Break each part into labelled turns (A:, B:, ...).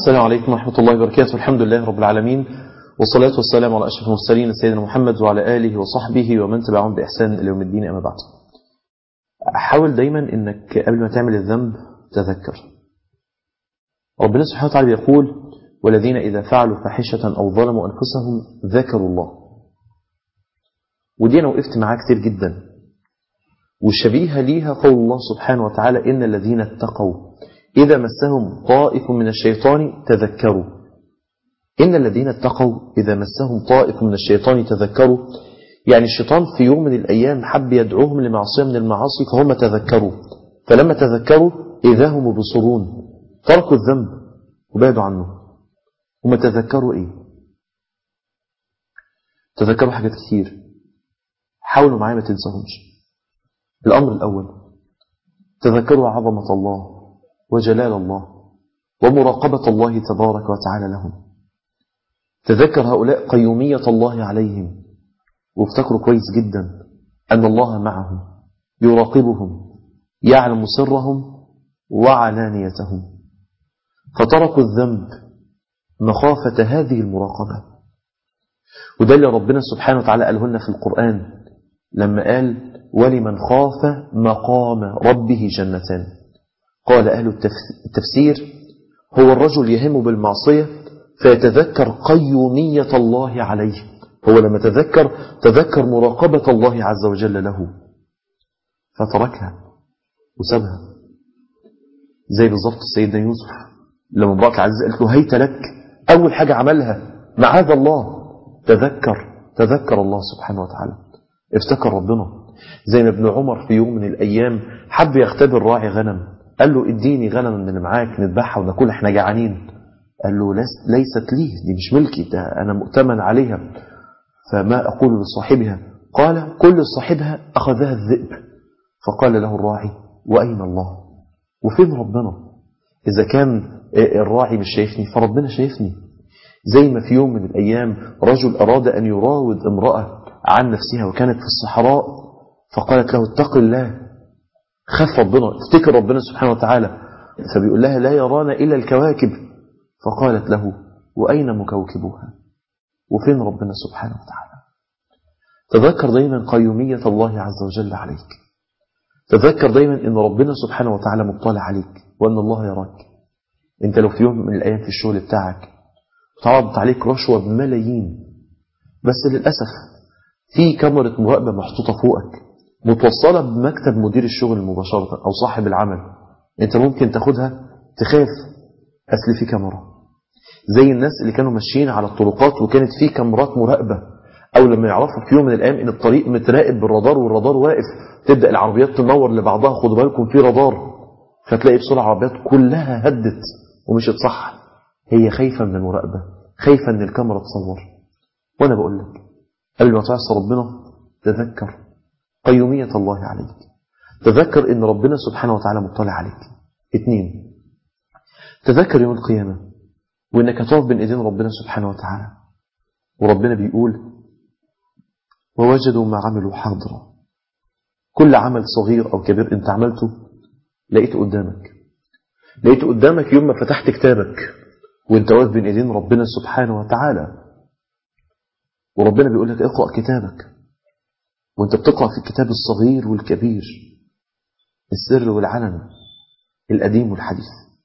A: السلام عليكم ورحمة الله وبركاته الحمد لله رب العالمين والصلاة والسلام على أشرف المرسلين سيدنا محمد وعلى آله وصحبه ومن تبعهم بإحسان إلى يوم الدين أما بعد حاول دايما أنك قبل ما تعمل الذنب تذكر ربنا سبحانه وتعالى يقول والذين إذا فعلوا فاحشة أو ظلموا أنفسهم ذكروا الله ودي أنا وقفت معاه كتير جدا والشبيهة ليها قول الله سبحانه وتعالى إن الذين اتقوا إذا مسهم طائف من الشيطان تذكروا إن الذين اتقوا إذا مسهم طائف من الشيطان تذكروا يعني الشيطان في يوم من الأيام حب يدعوهم لمعصية من المعاصي فهم تذكروا فلما تذكروا إذا هم مبصرون تركوا الذنب وبعدوا عنه هم تذكروا إيه تذكروا حاجات كتير حاولوا معايا ما تنساهمش الأمر الأول تذكروا عظمة الله وجلال الله ومراقبة الله تبارك وتعالى لهم تذكر هؤلاء قيومية الله عليهم وافتكروا كويس جدا أن الله معهم يراقبهم يعلم سرهم وعلانيتهم فتركوا الذنب مخافة هذه المراقبة وده اللي ربنا سبحانه وتعالى قاله لنا في القرآن لما قال ولمن خاف مقام ربه جنتان قال أهل التفسير هو الرجل يهم بالمعصية فيتذكر قيومية الله عليه هو لما تذكر تذكر مراقبة الله عز وجل له فتركها وسابها زي بالظبط سيدنا يوسف لما امرأة العزيز قالت له هيت لك أول حاجة عملها معاذ الله تذكر تذكر الله سبحانه وتعالى افتكر ربنا زي ما ابن عمر في يوم من الأيام حب يختبر راعي غنم قال له اديني غنم من اللي معاك نذبحها وناكلها احنا جعانين قال له ليست لي دي مش ملكي ده أنا مؤتمن عليها فما أقول لصاحبها قال كل صاحبها أخذها الذئب فقال له الراعي وأين الله وفين ربنا إذا كان الراعي مش شايفني فربنا شايفني زي ما في يوم من الأيام رجل أراد أن يراود امرأة عن نفسها وكانت في الصحراء فقالت له اتق الله خاف ربنا افتكر ربنا سبحانه وتعالى فبيقول لها لا يرانا إلا الكواكب فقالت له وأين مكوكبها وفين ربنا سبحانه وتعالى تذكر دايما قيومية الله عز وجل عليك تذكر دايما ان ربنا سبحانه وتعالى مطلع عليك وان الله يراك انت لو في يوم من الايام في الشغل بتاعك تعرضت عليك رشوة بملايين بس للأسف في كاميرا مراقبة محطوطة فوقك متوصلة بمكتب مدير الشغل مباشرة أو صاحب العمل انت ممكن تاخدها تخاف أصل في كاميرا زي الناس اللي كانوا ماشيين على الطرقات وكانت في كاميرات مراقبة أو لما يعرفوا في يوم من الأيام إن الطريق متراقب بالرادار والرادار واقف تبدأ العربيات تنور لبعضها خدوا بالكم في رادار فتلاقي بسرعة العربيات كلها هدت ومشت صح هي خايفة من المراقبة خايفة إن الكاميرا تصور وأنا بقول لك قبل ما تعصى ربنا تذكر قيومية الله عليك تذكر إن ربنا سبحانه وتعالى مطلع عليك اثنين تذكر يوم القيامة وإنك هتقف بين إيدين ربنا سبحانه وتعالى وربنا بيقول ووجدوا ما عملوا حاضرا كل عمل صغير أو كبير أنت عملته لقيته قدامك لقيته قدامك يوم ما فتحت كتابك وانت واقف بين ايدين ربنا سبحانه وتعالى وربنا بيقول لك اقرأ كتابك وانت بتقرأ في الكتاب الصغير والكبير السر والعلن القديم والحديث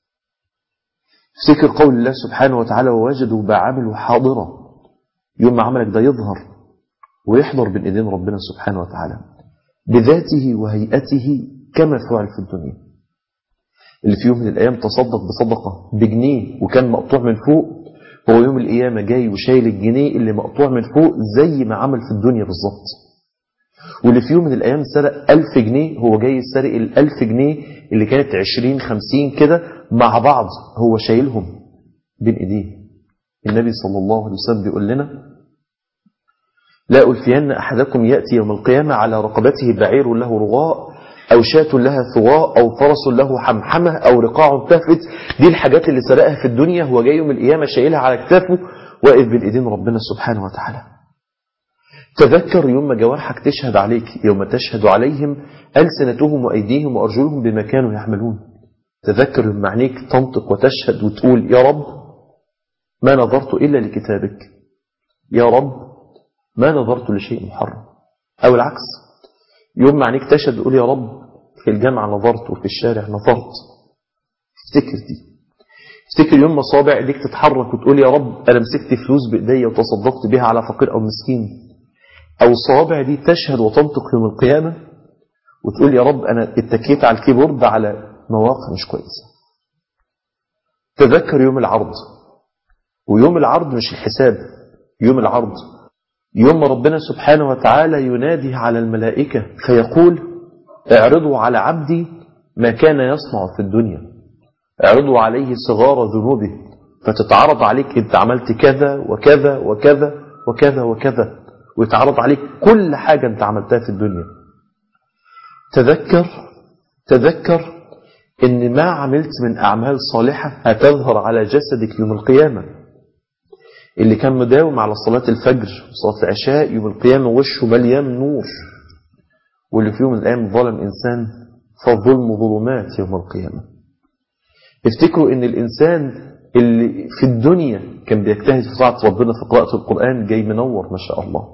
A: افتكر قول الله سبحانه وتعالى ووجدوا ما عملوا حاضرا يوم ما عملك ده يظهر ويحضر بين ايدين ربنا سبحانه وتعالى بذاته وهيئته كما فعل في الدنيا اللي في يوم من الأيام تصدق بصدقة بجنيه وكان مقطوع من فوق هو يوم القيامة جاي وشايل الجنيه اللي مقطوع من فوق زي ما عمل في الدنيا بالظبط واللي في يوم من الأيام سرق ألف جنيه هو جاي سرق الألف جنيه اللي كانت عشرين خمسين كده مع بعض هو شايلهم بين إيديه النبي صلى الله عليه وسلم بيقول لنا لا ألفين أحدكم يأتي يوم القيامة على رقبته بعير له رغاء أو شاة لها ثواء أو فرس له حمحمة أو رقاع تهفت دي الحاجات اللي سرقها في الدنيا هو جاي يوم القيامة شايلها على كتافه واقف بين ايدين ربنا سبحانه وتعالى تذكر يوم ما جوارحك تشهد عليك يوم تشهد عليهم ألسنتهم وأيديهم وأرجلهم بما كانوا يعملون تذكر يوم عينيك تنطق وتشهد وتقول يا رب ما نظرت إلا لكتابك يا رب ما نظرت لشيء محرم أو العكس يوم ما عينيك تشهد تقول يا رب في الجامعة نظرت وفي الشارع نظرت افتكر دي افتكر يوم ما صابع ايديك تتحرك وتقول يا رب انا مسكت فلوس بايديا وتصدقت بها على فقير او مسكين او صوابع دي تشهد وتنطق يوم القيامه وتقول يا رب انا اتكيت على الكيبورد على مواقع مش كويسه تذكر يوم العرض ويوم العرض مش الحساب يوم العرض يوم ما ربنا سبحانه وتعالى ينادي على الملائكة فيقول اعرضوا على عبدي ما كان يصنع في الدنيا اعرضوا عليه صغار ذنوبه فتتعرض عليك انت عملت كذا وكذا وكذا وكذا وكذا ويتعرض عليك كل حاجة انت عملتها في الدنيا تذكر تذكر ان ما عملت من اعمال صالحة هتظهر على جسدك يوم القيامة اللي كان مداوم على صلاة الفجر وصلاة العشاء يوم القيامة وشه مليان نور واللي في يوم من الأيام ظلم إنسان فالظلم ظلمات يوم القيامة افتكروا ان الإنسان اللي في الدنيا كان بيجتهد في طاعة ربنا في قراءة القرآن جاي منور ما شاء الله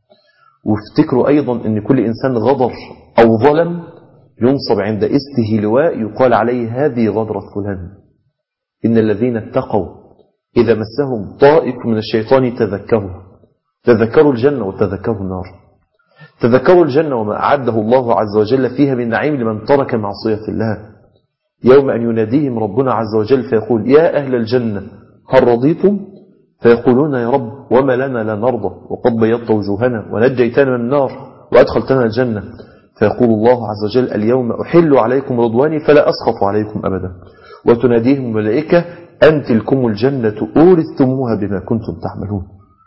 A: وافتكروا أيضا ان كل إنسان غدر أو ظلم ينصب عند استه لواء يقال عليه هذه غدرة فلان إن الذين اتقوا إذا مسهم طائف من الشيطان تذكروا تذكروا الجنة وتذكروا النار تذكروا الجنة وما أعده الله عز وجل فيها من نعيم لمن ترك معصية الله يوم أن يناديهم ربنا عز وجل فيقول يا أهل الجنة هل رضيتم فيقولون يا رب وما لنا لا نرضى وقد بيضت وجوهنا ونجيتنا من النار وأدخلتنا الجنة فيقول الله عز وجل اليوم أحل عليكم رضواني فلا أسخط عليكم أبدا وتناديهم الملائكة أن تلكم الجنة أورثتموها بما كنتم تعملون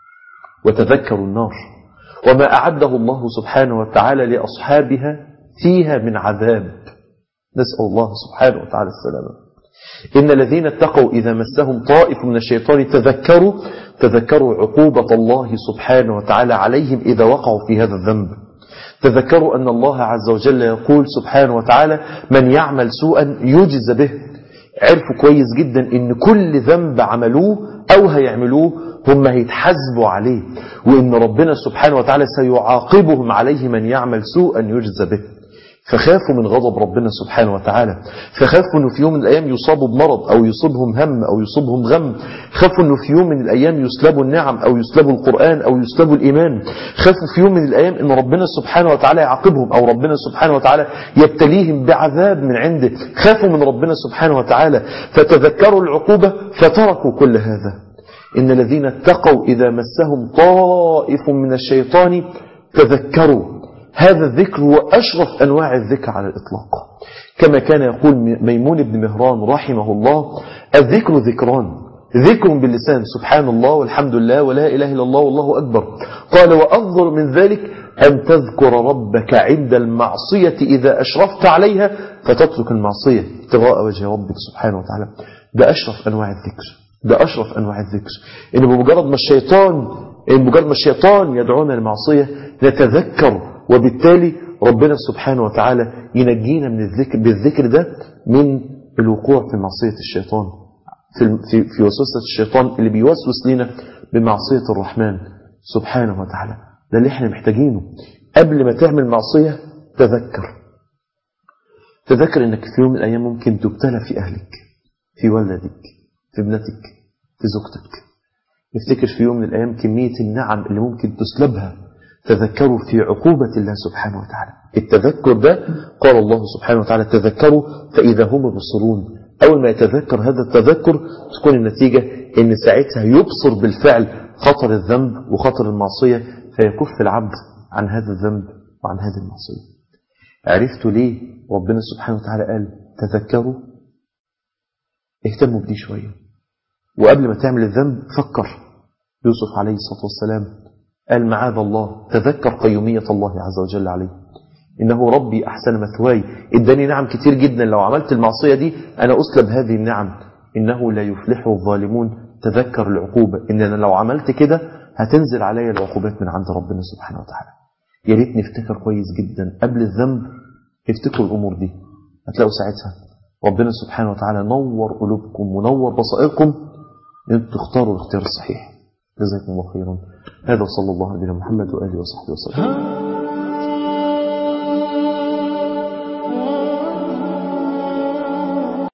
A: وتذكروا النار وما أعده الله سبحانه وتعالى لأصحابها فيها من عذاب نسأل الله سبحانه وتعالى السلامة إن الذين اتقوا إذا مسهم طائف من الشيطان تذكروا تذكروا عقوبة الله سبحانه وتعالى عليهم إذا وقعوا في هذا الذنب تذكروا أن الله عز وجل يقول سبحانه وتعالى من يعمل سوءا يجز به عرفوا كويس جدا ان كل ذنب عملوه او هيعملوه هم هيتحاسبوا عليه وان ربنا سبحانه وتعالى سيعاقبهم عليه من يعمل سوءا يجزى به فخافوا من غضب ربنا سبحانه وتعالى فخافوا انه في يوم من الايام يصابوا بمرض او يصيبهم هم او يصيبهم غم خافوا انه في يوم من الايام يسلبوا النعم او يسلبوا القران او يسلبوا الايمان خافوا في يوم من الايام ان ربنا سبحانه وتعالى يعاقبهم او ربنا سبحانه وتعالى يبتليهم بعذاب من عنده خافوا من ربنا سبحانه وتعالى فتذكروا العقوبه فتركوا كل هذا ان الذين اتقوا اذا مسهم طائف من الشيطان تذكروا هذا الذكر هو أشرف أنواع الذكر على الإطلاق كما كان يقول ميمون بن مهران رحمه الله الذكر ذكران ذكر باللسان سبحان الله والحمد لله ولا إله إلا الله والله أكبر قال وأفضل من ذلك أن تذكر ربك عند المعصية إذا أشرفت عليها فتترك المعصية ابتغاء وجه ربك سبحانه وتعالى ده أشرف أنواع الذكر ده أشرف أنواع الذكر إن بمجرد ما الشيطان إن بمجرد ما الشيطان يدعونا للمعصية نتذكر وبالتالي ربنا سبحانه وتعالى ينجينا من الذكر بالذكر ده من الوقوع في معصية الشيطان في, في, في وسوسة الشيطان اللي بيوسوس لنا بمعصية الرحمن سبحانه وتعالى ده اللي احنا محتاجينه قبل ما تعمل معصية تذكر تذكر انك في يوم من الايام ممكن تبتلى في اهلك في ولدك في ابنتك في زوجتك افتكر في يوم من الايام كمية النعم اللي ممكن تسلبها تذكروا في عقوبة الله سبحانه وتعالى التذكر ده قال الله سبحانه وتعالى تذكروا فإذا هم يبصرون أول ما يتذكر هذا التذكر تكون النتيجة أن ساعتها يبصر بالفعل خطر الذنب وخطر المعصية فيكف العبد عن هذا الذنب وعن هذه المعصية عرفتوا ليه ربنا سبحانه وتعالى قال تذكروا اهتموا بدي شوية وقبل ما تعمل الذنب فكر يوسف عليه الصلاة والسلام قال معاذ الله تذكر قيومية الله عز وجل عليه إنه ربي أحسن مثواي إداني نعم كتير جدا لو عملت المعصية دي أنا أسلب هذه النعم إنه لا يفلح الظالمون تذكر العقوبة إن أنا لو عملت كده هتنزل علي العقوبات من عند ربنا سبحانه وتعالى يا ريت نفتكر كويس جدا قبل الذنب افتكروا الأمور دي هتلاقوا ساعتها ربنا سبحانه وتعالى نور قلوبكم ونور بصائركم أن تختاروا الاختيار الصحيح جزاكم الله خيرا هذا صلى الله عليه محمد وآله وصحبه وسلم